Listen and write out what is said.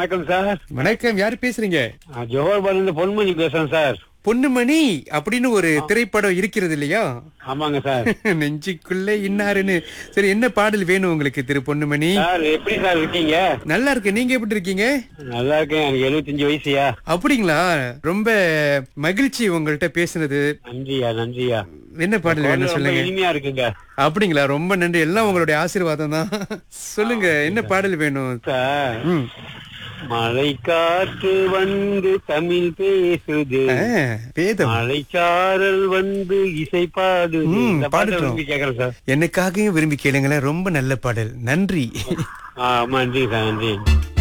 வணக்கம் சார் வணக்கம் யாரு பேசுறீங்க நான் ஜோஹர்பால் இருந்து பொன்மணி பேசுறேன் சார் பொன்னுமணி அப்படின்னு ஒரு திரைப்படம் இருக்கிறது இல்லையா ஆமாங்க சார் நெஞ்சுக்குள்ள இன்னாருன்னு சரி என்ன பாடல் வேணும் உங்களுக்கு திரு பொன்னுமணி சார் எப்படி சார் இருக்கீங்க நல்லா இருக்கு நீங்க எப்படி இருக்கீங்க நல்லா இருக்கேன் எனக்கு எழுபத்தஞ்சு வயசுயா அப்படிங்களா ரொம்ப மகிழ்ச்சி உங்கள்ட்ட பேசுனது நன்றியா நன்றியா என்ன பாடல் வேணும் ரொம்ப சொல்லுங்க இனிமையா இருக்குங்க அப்படிங்களா ரொம்ப நன்றி எல்லாம் உங்களுடைய ஆசீர்வாதம் தான் சொல்லுங்க என்ன பாடல் வேணும் சார் ம். மழை காற்று வந்து தமிழ் பேசுது ஆ, வேதம் மழைச்சாரல் வந்து இசை பாடுது ம், இந்த பாட்டை பாடட்டும். விரும்பி கேக்குறேன் சார் எனக்காகவும் விரும்பி கேளுங்களேன் ரொம்ப நல்ல பாடல் நன்றி ஆ நன்றி சார் நன்றி